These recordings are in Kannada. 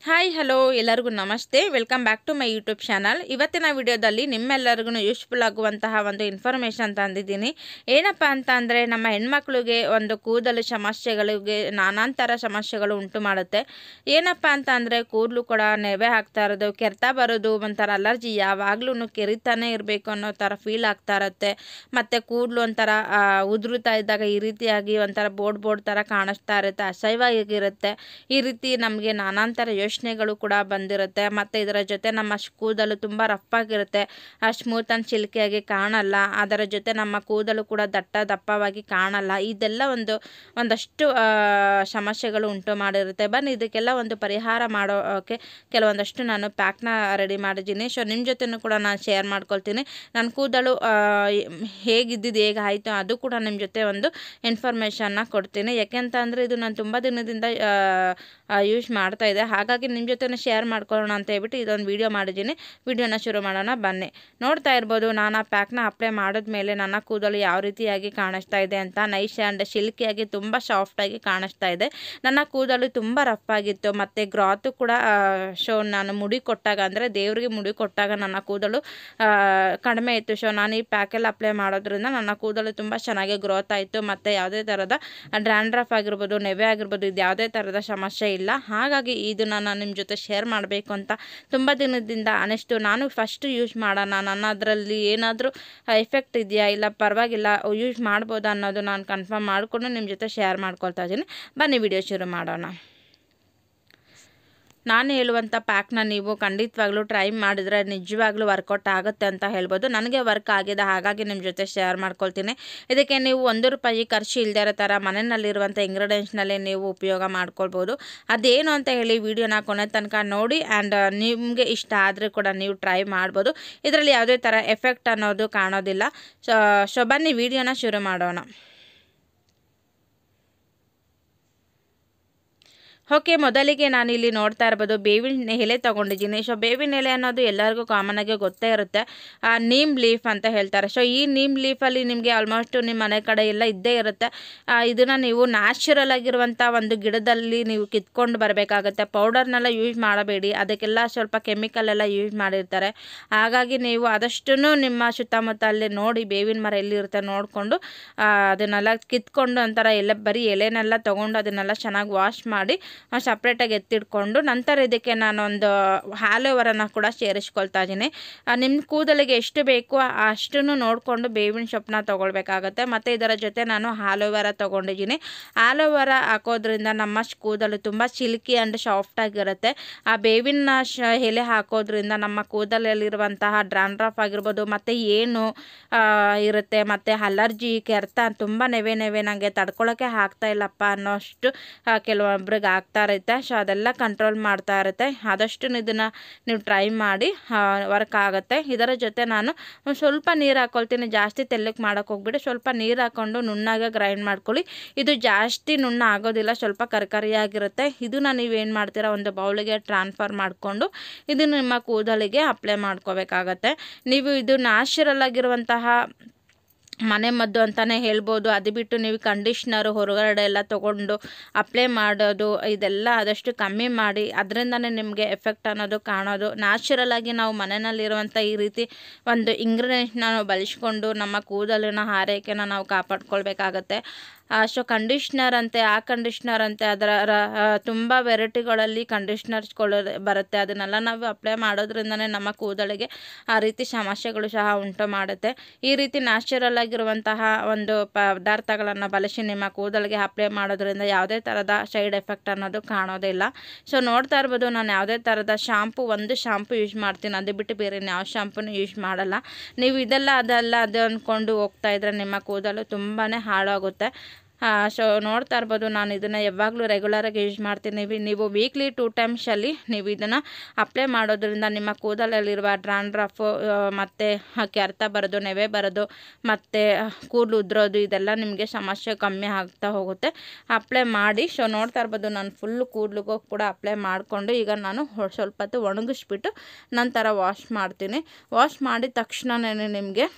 ಹಾಯ್ ಹಲೋ ಎಲ್ಲರಿಗೂ ನಮಸ್ತೆ welcome back to my YouTube channel ಇವತ್ತಿನ ವಿಡಿಯೋದಲ್ಲಿ ನಿಮ್ಮೆಲ್ಲರಿಗೂ ಯೂಸ್ಫುಲ್ ಆಗುವಂತಹ ಒಂದು ಇನ್ಫಾರ್ಮೇಷನ್ ತಂದಿದ್ದೀನಿ ಏನಪ್ಪ ಅಂತ ಅಂದರೆ ನಮ್ಮ ಹೆಣ್ಮಕ್ಳಿಗೆ ಒಂದು ಕೂದಲು ಸಮಸ್ಯೆಗಳಿಗೆ ನಾನಾಂತರ ಸಮಸ್ಯೆಗಳು ಉಂಟು ಮಾಡುತ್ತೆ ಏನಪ್ಪ ಅಂತ ಅಂದರೆ ಕೂದಲು ಕೂಡ ನೆವೆ ಆಗ್ತಾ ಇರೋದು ಕೆರೆತ ಬರೋದು ಒಂಥರ ಅಲರ್ಜಿ ಯಾವಾಗ್ಲೂ ಕೆರಿತಾನೆ ಇರಬೇಕು ಅನ್ನೋ ಥರ ಫೀಲ್ ಆಗ್ತಾ ಇರುತ್ತೆ ಮತ್ತು ಕೂದಲು ಒಂಥರ ಆ, ಉದುರುತ್ತಾ ಇದ್ದಾಗ ಈ ರೀತಿಯಾಗಿ ಒಂಥರ ಬೋರ್ಡ್ ಬೋರ್ಡ್ ಥರ ಕಾಣಿಸ್ತಾ ಇರುತ್ತೆ ಅಸಹ್ಯವಾಗಿರುತ್ತೆ ಈ ರೀತಿ ನಮಗೆ ನಾನಾಂತರ ಯೋಚನೆಗಳು ಕೂಡ ಬಂದಿರುತ್ತೆ ಮತ್ತು ಇದರ ಜೊತೆ ನಮ್ಮ ಶ್- ಕೂದಲು ತುಂಬ ರಫ್ ಆಗಿರುತ್ತೆ ಸ್ಮೂತ್ ಆ್ಯಂಡ್ ಸಿಲ್ಕಿಯಾಗಿ ಕಾಣಲ್ಲ ಅದರ ಜೊತೆ ನಮ್ಮ ಕೂದಲು ಕೂಡ ದಟ್ಟ ದಪ್ಪವಾಗಿ ಕಾಣಲ್ಲ ಇದೆಲ್ಲ ಒಂದು ಒಂದಷ್ಟು ಆ, ಸಮಸ್ಯೆಗಳು ಉಂಟು ಮಾಡಿರುತ್ತೆ ಬನ್ನಿ ಇದಕ್ಕೆಲ್ಲ ಒಂದು ಪರಿಹಾರ ಮಾಡೋಕ್ಕೆ ಕೆಲವೊಂದಷ್ಟು ನಾನು ಪ್ಯಾಕ್ನ ರೆಡಿ ಮಾಡಿದ್ದೀನಿ ಸೊ ನಿಮ್ಮ ಜೊತೆನೂ ಕೂಡ ನಾನು ಶೇರ್ ಮಾಡ್ಕೊಳ್ತೀನಿ ನನ್ನ ಕೂದಲು ಆ, ಹೇಗಿದ್ದಿದ್ದು ಹೇಗೆ ಆಯಿತು ಅದು ಕೂಡ ನಿಮ್ಮ ಜೊತೆ ಒಂದು ಇನ್ಫಾರ್ಮೇಷನ್ನ ಕೊಡ್ತೀನಿ ಯಾಕೆಂತ ಅಂದರೆ ಇದು ನಾನು ತುಂಬ ದಿನದಿಂದ ಯೂಸ್ ಮಾಡ್ತಾ ಇದ್ದೆ ಹಾಗಾಗಿ ನಿಮ್ಮ ಜೊತೆ ಶೇರ್ ಮಾಡ್ಕೊಳ್ಳೋಣ ಅಂತ ಹೇಳ್ಬಿಟ್ಟು ಇದೊಂದು ವಿಡಿಯೋ ಮಾಡಿದ್ದೀನಿ ವಿಡಿಯೋನ ಶುರು ಮಾಡೋಣ ಬನ್ನಿ ನೋಡ್ತಾ ಇರ್ಬೋದು ನಾನು ಆ ಪ್ಯಾಕ್ನ ಅಪ್ಲೈ ಮಾಡಿದ್ಮೇಲೆ ನನ್ನ ಕೂದಲು ಯಾವ ರೀತಿಯಾಗಿ ಕಾಣಿಸ್ತಾ ಇದೆ ಅಂತ ನೈಸ್ ಆ್ಯಂಡ್ ಸಿಲ್ಕಿಯಾಗಿ ತುಂಬ ಸಾಫ್ಟಾಗಿ ಕಾಣಿಸ್ತಾ ಇದೆ ನನ್ನ ಕೂದಲು ತುಂಬ ರಫ್ ಆಗಿತ್ತು ಮತ್ತು ಗ್ರಾತು ಕೂಡ ಶೋ ನಾನು ಮುಡಿ ಕೊಟ್ಟಾಗ ಅಂದರೆ ದೇವರಿಗೆ ಮುಡಿ ಕೊಟ್ಟಾಗ ನನ್ನ ಕೂದಲು ಆ, ಕಡಿಮೆ ಇತ್ತು ಸೊ ನಾನು ಈ ಪ್ಯಾಕೆಲ್ಲ ಅಪ್ಲೈ ಮಾಡೋದ್ರಿಂದ ನನ್ನ ಕೂದಲು ತುಂಬ ಚೆನ್ನಾಗಿ ಗ್ರೋತ್ ಆಯಿತು ಮತ್ತು ಯಾವುದೇ ಥರದ ಡ್ರ್ಯಾಂಡ್ರಫ್ ಆಗಿರ್ಬೋದು ನೆವೆ ಆಗಿರ್ಬೋದು ಇದು ಯಾವುದೇ ಥರದ ಸಮಸ್ಯೆ ಇಲ್ಲ ಹಾಗಾಗಿ ಇದನ್ನು ನಾನು ನಿಮ್ಮ ಜೊತೆ ಶೇರ್ ಮಾಡಬೇಕು ಅಂತ ತುಂಬ ದಿನದಿಂದ ಅನಿಸ್ತು ನಾನು ಫಸ್ಟ್ ಯೂಸ್ ಮಾಡೋಣ ನನ್ನ ಅದರಲ್ಲಿ ಏನಾದರೂ ಎಫೆಕ್ಟ್ ಇದೆಯಾ ಇಲ್ಲ ಪರವಾಗಿಲ್ಲ ಯೂಸ್ ಮಾಡ್ಬೋದಾ ಅನ್ನೋದು ನಾನು ಕನ್ಫರ್ಮ್ ಮಾಡಿಕೊಂಡು ನಿಮ್ಮ ಜೊತೆ ಶೇರ್ ಮಾಡ್ಕೊಳ್ತಾ ಇದ್ದೀನಿ ಬನ್ನಿ ವಿಡಿಯೋ ಶುರು ಮಾಡೋಣ ನಾನು ಹೇಳುವಂಥ ಪ್ಯಾಕ್ನ ನೀವು ಖಂಡಿತವಾಗ್ಲೂ ಟ್ರೈ ಮಾಡಿದರೆ ನಿಜವಾಗ್ಲೂ ವರ್ಕೌಟ್ ಆಗುತ್ತೆ ಅಂತ ಹೇಳ್ಬೋದು ನನಗೆ ವರ್ಕ್ ಆಗಿದೆ ಹಾಗಾಗಿ ನಿಮ್ಮ ಜೊತೆ ಶೇರ್ ಮಾಡ್ಕೊಳ್ತೀನಿ ಇದಕ್ಕೆ ನೀವು ಒಂದು ರೂಪಾಯಿ ಖರ್ಚು ಇಲ್ಲದೆ ಇರೋ ಥರ ಮನೆಯಲ್ಲಿರುವಂಥ ಇಂಗ್ರೀಡಿಯೆಂಟ್ಸ್ನಲ್ಲೇ ನೀವು ಉಪಯೋಗ ಮಾಡ್ಕೊಳ್ಬೋದು ಅದೇನು ಅಂತ ಹೇಳಿ ವಿಡಿಯೋನ ಕೊನೆ ತನಕ ನೋಡಿ ಆ್ಯಂಡ್ ನಿಮಗೆ ಇಷ್ಟ ಆದರೆ ಕೂಡ ನೀವು ಟ್ರೈ ಮಾಡ್ಬೋದು ಇದರಲ್ಲಿ ಯಾವುದೇ ಥರ ಎಫೆಕ್ಟ್ ಅನ್ನೋದು ಕಾಣೋದಿಲ್ಲ ಸೊ ಸೊ ಬನ್ನಿ ವಿಡಿಯೋನ ಶುರು ಮಾಡೋಣ ಓಕೆ ಮೊದಲಿಗೆ ನಾನು ಇಲ್ಲಿ ನೋಡ್ತಾ ಇರ್ಬೋದು ಬೇವಿನ ಎಲೆ ತೊಗೊಂಡಿದ್ದೀನಿ ಸೊ ಬೇವಿನ ಎಲೆ ಅನ್ನೋದು ಎಲ್ಲರಿಗೂ ಕಾಮನ್ ಆಗಿ ಗೊತ್ತೇ ಇರುತ್ತೆ ಆ, ನೀಮ್ ಲೀಫ್ ಅಂತ ಹೇಳ್ತಾರೆ ಸೊ ಈ ನೀಮ್ ಲೀಫಲ್ಲಿ ನಿಮಗೆ ಆಲ್ಮೋಸ್ಟ್ ನಿಮ್ಮ ಮನೆ ಕಡೆ ಎಲ್ಲ ಇದ್ದೇ ಇರುತ್ತೆ ಆ, ಇದನ್ನ ನೀವು ನ್ಯಾಚುರಲ್ ಆಗಿರುವಂಥ ಒಂದು ಗಿಡದಲ್ಲಿ ನೀವು ಕಿತ್ಕೊಂಡು ಬರಬೇಕಾಗತ್ತೆ ಪೌಡರ್ನೆಲ್ಲ ಯೂಸ್ ಮಾಡಬೇಡಿ ಅದಕ್ಕೆಲ್ಲ ಸ್ವಲ್ಪ ಕೆಮಿಕಲ್ ಎಲ್ಲ ಯೂಸ್ ಮಾಡಿರ್ತಾರೆ ಹಾಗಾಗಿ ನೀವು ಆದಷ್ಟು ನಿಮ್ಮ ಸುತ್ತಮುತ್ತ ಅಲ್ಲಿ ನೋಡಿ ಬೇವಿನ ಮರ ಎಲ್ಲಿರುತ್ತೆ ನೋಡಿಕೊಂಡು ಅದನ್ನೆಲ್ಲ ಕಿತ್ಕೊಂಡು ಒಂಥರ ಎಲ್ಲ ಬರೀ ಎಲೆನೆಲ್ಲ ತೊಗೊಂಡು ಅದನ್ನೆಲ್ಲ ಚೆನ್ನಾಗಿ ವಾಶ್ ಮಾಡಿ ಸಪ್ರೇಟಾಗಿ ಎತ್ತಿಟ್ಕೊಂಡು ನಂತರ ಇದಕ್ಕೆ ನಾನೊಂದು ಹಾಲೋವರನ್ನು ಕೂಡ ಸೇರಿಸ್ಕೊಳ್ತಾ ಇದ್ದೀನಿ ನಿಮ್ಮ ಕೂದಲಿಗೆ ಎಷ್ಟು ಬೇಕೋ ಅಷ್ಟನ್ನು ನೋಡಿಕೊಂಡು ಬೇವಿನ ಸೊಪ್ಪನ್ನ ತೊಗೊಳ್ಬೇಕಾಗತ್ತೆ ಮತ್ತು ಇದರ ಜೊತೆ ನಾನು ಆಲೋವೆರ ತೊಗೊಂಡಿದ್ದೀನಿ ಆಲೋವೆರ ಹಾಕೋದ್ರಿಂದ ನಮ್ಮ ಶ- ಕೂದಲು ತುಂಬ ಸಿಲ್ಕಿ ಆ್ಯಂಡ್ ಸಾಫ್ಟಾಗಿರುತ್ತೆ ಆ ಬೇವಿನ ಶ ಎಲೆ ಹಾಕೋದ್ರಿಂದ ನಮ್ಮ ಕೂದಲಲ್ಲಿರುವಂತಹ ಡ್ರಾಂಡ್ರಫ್ ಆಗಿರ್ಬೋದು ಮತ್ತು ಏನು ಆ, ಇರುತ್ತೆ ಮತ್ತು ಅಲರ್ಜಿ ಕೆರೆತ ತುಂಬ ನೆವೆ ನೆವೆ ನನಗೆ ತಡ್ಕೊಳ್ಳೋಕ್ಕೆ ಆಗ್ತಾ ಇಲ್ಲಪ್ಪ ಅನ್ನೋಷ್ಟು ಆ, ಕೆಲವೊಬ್ರಿಗೆ ಆಗ್ತಾ ಇರುತ್ತೆ ಸೊ ಅದೆಲ್ಲ ಕಂಟ್ರೋಲ್ ಮಾಡ್ತಾ ಇರುತ್ತೆ ಆದಷ್ಟು ಇದನ್ನು ನೀವು ಟ್ರೈ ಮಾಡಿ ವರ್ಕ್ ಆಗುತ್ತೆ ಇದರ ಜೊತೆ ನಾನು ಒಂದು ಸ್ವಲ್ಪ ನೀರು ಹಾಕ್ಕೊಳ್ತೀನಿ ಜಾಸ್ತಿ ತೆಳ್ಳಕ್ಕೆ ಮಾಡೋಕೆ ಹೋಗ್ಬಿಡಿ ಸ್ವಲ್ಪ ನೀರು ಹಾಕ್ಕೊಂಡು ನುಣ್ಣಗೆ ಗ್ರೈಂಡ್ ಮಾಡ್ಕೊಳ್ಳಿ ಇದು ಜಾಸ್ತಿ ನುಣ್ಣ ಆಗೋದಿಲ್ಲ ಸ್ವಲ್ಪ ಕರ್ಕರಿಯಾಗಿರುತ್ತೆ ಇದನ್ನ ನೀವೇನು ಮಾಡ್ತೀರಾ ಒಂದು ಬೌಲಿಗೆ ಟ್ರಾನ್ಸ್ಫರ್ ಮಾಡಿಕೊಂಡು ಇದು ನಿಮ್ಮ ಕೂದಲಿಗೆ ಅಪ್ಲೈ ಮಾಡ್ಕೋಬೇಕಾಗತ್ತೆ ನೀವು ಇದು ನ್ಯಾಚುರಲ್ ಆಗಿರುವಂತಹ ಮನೆ ಮದ್ದು ಅಂತಲೇ ಹೇಳ್ಬೋದು ಅದು ಬಿಟ್ಟು ನೀವು ಕಂಡೀಷ್ನರು ಹೊರಗಡೆ ಎಲ್ಲ ತೊಗೊಂಡು ಅಪ್ಲೈ ಮಾಡೋದು ಇದೆಲ್ಲ ಆದಷ್ಟು ಕಮ್ಮಿ ಮಾಡಿ ಅದರಿಂದನೇ ನಿಮಗೆ ಎಫೆಕ್ಟ್ ಅನ್ನೋದು ಕಾಣೋದು ನ್ಯಾಚುರಲ್ ಆಗಿ ನಾವು ಮನೆಯಲ್ಲಿರುವಂಥ ಈ ರೀತಿ ಒಂದು ಇಂಗ್ರೀಡಿಯೆಂಟ್ನ ನಾವು ಬಳಸ್ಕೊಂಡು ನಮ್ಮ ಕೂದಲಿನ ಆರೈಕೆನ ನಾವು ಕಾಪಾಡ್ಕೊಳ್ಬೇಕಾಗತ್ತೆ ಸೊ ಕಂಡೀಷ್ನರ್ ಅಂತೆ ಆ ಕಂಡೀಷ್ನರ್ ಅಂತೆ ಅದರ ರ- ಆ, ತುಂಬ ವೆರೈಟಿಗಳಲ್ಲಿ ಕಂಡೀಷ್ನರ್ಸ್ಗಳು ಬರುತ್ತೆ ಅದನ್ನೆಲ್ಲ ನಾವು ಅಪ್ಲೈ ಮಾಡೋದ್ರಿಂದನೇ ನಮ್ಮ ಕೂದಲಿಗೆ ಆ ರೀತಿ ಸಮಸ್ಯೆಗಳು ಸಹ ಉಂಟು ಮಾಡುತ್ತೆ ಈ ರೀತಿ ನ್ಯಾಚುರಲ್ ಆಗಿರುವಂತಹ ಒಂದು ಪದಾರ್ಥಗಳನ್ನು ಬಳಸಿ ನಿಮ್ಮ ಕೂದಲಿಗೆ ಅಪ್ಲೈ ಮಾಡೋದ್ರಿಂದ ಯಾವುದೇ ಥರದ ಸೈಡ್ ಎಫೆಕ್ಟ್ ಅನ್ನೋದು ಕಾಣೋದಿಲ್ಲ ಸೊ ನೋಡ್ತಾ ಇರ್ಬೋದು ನಾನು ಯಾವುದೇ ಥರದ ಶಾಂಪು ಒಂದು ಶಾಂಪು ಯೂಸ್ ಮಾಡ್ತೀನಿ ಅದು ಬಿಟ್ಟು ಬೇರೆ ಯಾವ ಶಾಂಪೂನು ಯೂಸ್ ಮಾಡಲ್ಲ ನೀವು ಇದೆಲ್ಲ ಅದೆಲ್ಲ ಅದು ಅಂದ್ಕೊಂಡು ಹೋಗ್ತಾ ಇದ್ರೆ ನಿಮ್ಮ ಕೂದಲು ತುಂಬಾ ಹಾಳಾಗುತ್ತೆ ಸೊ ನೋಡ್ತಾ ಇರ್ಬೋದು ನಾನು ಇದನ್ನು ಯಾವಾಗಲೂ ರೆಗ್ಯುಲರಾಗಿ ಯೂಸ್ ಮಾಡ್ತೀನಿ ವಿ- ನೀವು ವೀಕ್ಲಿ ಟೂ ಟೈಮ್ಸಲ್ಲಿ ನೀವು ಇದನ್ನು ಅಪ್ಲೈ ಮಾಡೋದ್ರಿಂದ ನಿಮ್ಮ ಕೂದಲಲ್ಲಿರುವ ಡ್ರಾಂಡ್ರಫು ಮತ್ತು ಕೆರೆತ ಬರೋದು ನೆವೆ ಬರೋದು ಮತ್ತು ಕೂದಲು ಉದ್ರೋದು ಇದೆಲ್ಲ ನಿಮಗೆ ಸಮಸ್ಯೆ ಕಮ್ಮಿ ಆಗ್ತಾ ಹೋಗುತ್ತೆ ಅಪ್ಲೈ ಮಾಡಿ ಸೊ ನೋಡ್ತಾ ಇರ್ಬೋದು ನಾನು ಫುಲ್ಲು ಕೂದಲಿಗೂ ಕೂಡ ಅಪ್ಲೈ ಮಾಡಿಕೊಂಡು ಈಗ ನಾನು ಹೊ- ಸ್ವಲ್ಪ ಹೊತ್ತು ಒಣಗಿಸ್ಬಿಟ್ಟು ನಂತರ ವಾಶ್ ಮಾಡ್ತೀನಿ ವಾಶ್ ಮಾಡಿದ ತಕ್ಷಣವೇ ನಿಮಗೆ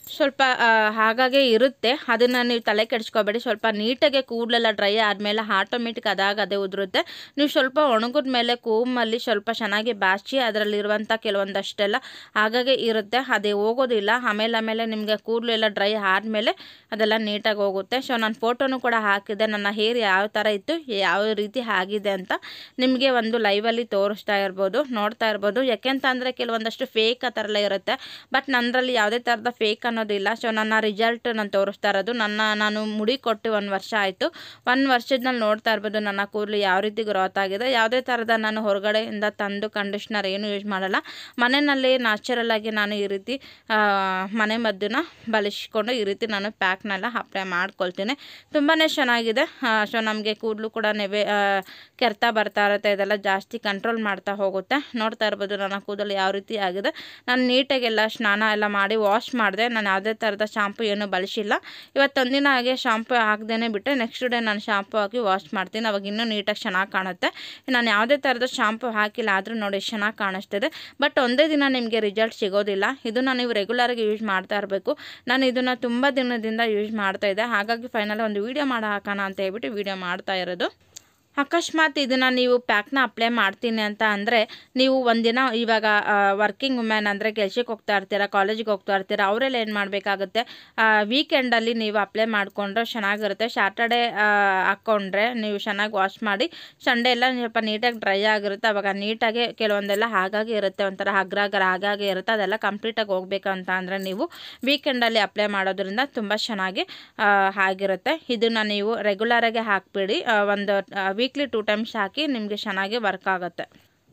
ಸ್ವಲ್ಪ ಆ, ಹಾಗಾಗೆ ಇರುತ್ತೆ ಅದನ್ನು ನೀವು ತಲೆ ಕೆಡಿಸ್ಕೋಬೇಡಿ ಸ್ವಲ್ಪ ನೀಟಾಗೆ ಕೂದಲೆಲ್ಲ ಡ್ರೈ ಆದಮೇಲೆ ಆಟೋಮೆಟಿಕ್ ಅದಾಗ ಅದೇ ಉದುರುತ್ತೆ ನೀವು ಸ್ವಲ್ಪ ಒಣಗಿದ ಮೇಲೆ ಕೂಮಲ್ಲಿ ಸ್ವಲ್ಪ ಚೆನ್ನಾಗಿ ಬಾಚಿ ಅದರಲ್ಲಿರುವಂಥ ಕೆಲವೊಂದಷ್ಟೆಲ್ಲ ಹಾಗಾಗೆ ಇರುತ್ತೆ ಅದೇ ಹೋಗೋದಿಲ್ಲ ಆಮೇಲೆ ಆಮೇಲೆ ನಿಮಗೆ ಕೂದಲು ಎಲ್ಲ ಡ್ರೈ ಆದಮೇಲೆ ಅದೆಲ್ಲ ನೀಟಾಗಿ ಹೋಗುತ್ತೆ ಸೊ ನಾನು ಫೋಟೋನು ಕೂಡ ಹಾಕಿದ್ದೆ ನನ್ನ ಹೇರ್ ಯಾವ ಥರ ಇತ್ತು ಯಾವ ರೀತಿ ಆಗಿದೆ ಅಂತ ನಿಮಗೆ ಒಂದು ಲೈವಲ್ಲಿ ತೋರಿಸ್ತಾ ಇರ್ಬೋದು ನೋಡ್ತಾ ಇರ್ಬೋದು ಯಾಕೆಂತ ಅಂದರೆ ಕೆಲವೊಂದಷ್ಟು ಫೇಕ್ ಆ ಥರ ಎಲ್ಲ ಇರುತ್ತೆ ಬಟ್ ನನ್ನದ್ರಲ್ಲಿ ಯಾವುದೇ ಥರದ ಫೇಕ್ ಅನ್ನೋದಿಲ್ಲ ಸೊ ನನ್ನ ರಿಸಲ್ಟ್ ನಾನು ತೋರಿಸ್ತಾ ಇರೋದು ನನ್ನ ನಾನು ಮುಡಿ ಕೊಟ್ಟು ಒಂದು ವರ್ಷ ಆಯಿತು ಒಂದು ವರ್ಷದಲ್ಲಿ ನೋಡ್ತಾ ಇರ್ಬೋದು ನನ್ನ ಕೂದಲು ಯಾವ ರೀತಿ ಗ್ರೋತ್ ಆಗಿದೆ ಯಾವುದೇ ಥರದ ನಾನು ಹೊರಗಡೆಯಿಂದ ತಂದು ಕಂಡೀಷ್ನರ್ ಏನು ಯೂಸ್ ಮಾಡಲ್ಲ ಮನೆಯಲ್ಲಿ ನ್ಯಾಚುರಲ್ ಆಗಿ ನಾನು ಈ ರೀತಿ ಆ, ಮನೆ ಮದ್ದನ್ನ ಬಳಸ್ಕೊಂಡು ಈ ರೀತಿ ನಾನು ಪ್ಯಾಕ್ನೆಲ್ಲ ಅಪ್ಲೈ ಮಾಡ್ಕೊಳ್ತೀನಿ ತುಂಬಾ ಚೆನ್ನಾಗಿದೆ ಸೊ ನಮಗೆ ಕೂದಲು ಕೂಡ ನೆವೆ ಆ, ಕೆರೆತ ಬರ್ತಾ ಇರುತ್ತೆ ಇದೆಲ್ಲ ಜಾಸ್ತಿ ಕಂಟ್ರೋಲ್ ಮಾಡ್ತಾ ಹೋಗುತ್ತೆ ನೋಡ್ತಾ ಇರ್ಬೋದು ನನ್ನ ಕೂದಲು ಯಾವ ರೀತಿ ಆಗಿದೆ ನಾನು ನೀಟಾಗೆಲ್ಲ ಸ್ನಾನ ಎಲ್ಲ ಮಾಡಿ ವಾಶ್ ಮಾಡಿದೆ ನಾನು ಯಾವುದೇ ಥರದ ಶಾಂಪು ಏನು ಬಳಸಿಲ್ಲ ಇವತ್ತೊಂದಿನ ಹಾಗೆ ಶಾಂಪು ಹಾಕ್ದೇ ಬಿಟ್ಟೆ ನೆಕ್ಸ್ಟ್ ಡೇ ನಾನು ಶಾಂಪು ಹಾಕಿ ವಾಶ್ ಮಾಡ್ತೀನಿ ಅವಾಗ ಇನ್ನೂ ನೀಟಾಗಿ ಚೆನ್ನಾಗಿ ಕಾಣುತ್ತೆ ನಾನು ಯಾವುದೇ ಥರದ ಶಾಂಪು ಹಾಕಿಲ್ಲ ಆದರೂ ನೋಡಿ ಎಷ್ಟು ಚೆನ್ನಾಗಿ ಕಾಣಿಸ್ತಿದೆ ಬಟ್ ಒಂದೇ ದಿನ ನಿಮಗೆ ರಿಸಲ್ಟ್ ಸಿಗೋದಿಲ್ಲ ಇದನ್ನು ನೀವು ರೆಗ್ಯುಲರಾಗಿ ಯೂಸ್ ಮಾಡ್ತಾ ಇರಬೇಕು ನಾನು ಇದನ್ನು ತುಂಬ ದಿನದಿಂದ ಯೂಸ್ ಮಾಡ್ತಾ ಇದ್ದೆ ಹಾಗಾಗಿ ಫೈನಲ್ ಒಂದು ವೀಡಿಯೋ ಮಾಡಿ ಹಾಕೋಣ ಅಂತ ಹೇಳ್ಬಿಟ್ಟು ವೀಡಿಯೋ ಮಾಡ್ತಾ ಇರೋದು ಅಕಸ್ಮಾತ್ ಇದನ್ನು ನೀವು ಪ್ಯಾಕ್ನ ಅಪ್ಲೈ ಮಾಡ್ತೀನಿ ಅಂತ ಅಂದರೆ ನೀವು ಒಂದಿನ ಇವಾಗ ವರ್ಕಿಂಗ್ ವುಮೆನ್ ಅಂದರೆ ಕೆಲ್ಸಕ್ಕೆ ಹೋಗ್ತಾ ಇರ್ತೀರಾ ಕಾಲೇಜಿಗೆ ಹೋಗ್ತಾ ಇರ್ತೀರಾ ಅವರೆಲ್ಲ ಏನು ಮಾಡಬೇಕಾಗುತ್ತೆ ವೀಕೆಂಡಲ್ಲಿ ನೀವು ಅಪ್ಲೈ ಮಾಡಿಕೊಂಡ್ರೆ ಚೆನ್ನಾಗಿರುತ್ತೆ ಸ್ಯಾಟರ್ಡೇ ಹಾಕ್ಕೊಂಡ್ರೆ ನೀವು ಚೆನ್ನಾಗಿ ವಾಶ್ ಮಾಡಿ ಸಂಡೇ ಎಲ್ಲ ಸ್ವಲ್ಪ ನೀಟಾಗಿ ಡ್ರೈ ಆಗಿರುತ್ತೆ ಅವಾಗ ನೀಟಾಗಿ ಕೆಲವೊಂದೆಲ್ಲ ಹಾಗಾಗಿ ಇರುತ್ತೆ ಒಂಥರ ಹಗ್ರ ಹಗ್ರ ಹಾಗಾಗಿ ಇರುತ್ತೆ ಅದೆಲ್ಲ ಕಂಪ್ಲೀಟಾಗಿ ಹೋಗ್ಬೇಕಂತ ಅಂದರೆ ನೀವು ವೀಕೆಂಡಲ್ಲಿ ಅಪ್ಲೈ ಮಾಡೋದ್ರಿಂದ ತುಂಬ ಚೆನ್ನಾಗಿ ಆ, ಆಗಿರುತ್ತೆ ಇದನ್ನು ನೀವು ರೆಗ್ಯುಲರಾಗಿ ಹಾಕ್ಬಿಡಿ ಆ, ಒಂದು ವೀಕ್ಲಿ ಟೂ ಟೈಮ್ಸ್ ಹಾಕಿ ನಿಮಗೆ ಚೆನ್ನಾಗಿ ವರ್ಕ್ ಆಗುತ್ತೆ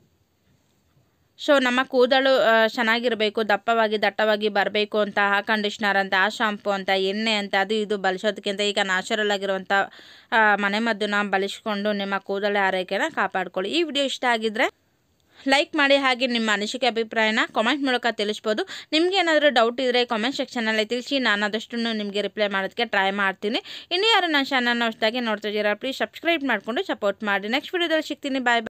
ಸೊ ನಮ್ಮ ಕೂದಲು ಆ, ಚೆನ್ನಾಗಿರಬೇಕು ದಪ್ಪವಾಗಿ ದಟ್ಟವಾಗಿ ಬರಬೇಕು ಅಂತ ಆ ಕಂಡೀಷ್ನರ್ ಅಂತ ಆ ಶಾಂಪು ಅಂತ ಎಣ್ಣೆ ಅಂತ ಅದು ಇದು ಬಳಸೋದಕ್ಕಿಂತ ಈಗ ನ್ಯಾಚುರಲ್ ಆಗಿರುವಂಥ ಆ, ಮನೆಮದ್ದನ್ನ ಬಳಸ್ಕೊಂಡು ನಿಮ್ಮ ಕೂದಲ ಆರೈಕೆನ ಕಾಪಾಡ್ಕೊಳ್ಳಿ ಈ ವಿಡಿಯೋ ಇಷ್ಟ ಆಗಿದ್ರೆ ಲೈಕ್ ಮಾಡಿ ಹಾಗೆ ನಿಮ್ಮ ಅನಿಸಿಕೆ ಅಭಿಪ್ರಾಯನ ಕಾಮೆಂಟ್ ಮೂಲಕ ತಿಳಿಸ್ಬೋದು ನಿಮ್ಗೆ ಏನಾದರೂ ಡೌಟ್ ಇದ್ದರೆ ಕಾಮೆಂಟ್ ಸೆಕ್ಷನಲ್ಲಿ ತಿಳಿಸಿ ನಾನು ಆದಷ್ಟು ನಿಮಗೆ ರಿಪ್ಲೈ ಮಾಡೋದಕ್ಕೆ ಟ್ರೈ ಮಾಡ್ತೀನಿ ಇನ್ನು ಯಾರು ನನ್ನ ಚಾನಲ್ನ ಹೊಸದಾಗಿ ನೋಡ್ತಾ ಇದ್ದೀರಾ ಪ್ಲೀಸ್ ಸಬ್ಸ್ಕ್ರೈಬ್ ಮಾಡಿಕೊಂಡು ಸಪೋರ್ಟ್ ಮಾಡಿ ನೆಕ್ಸ್ಟ್ ವಿಡಿಯೋದಲ್ಲಿ ಸಿಗ್ತೀನಿ ಬಾಯ್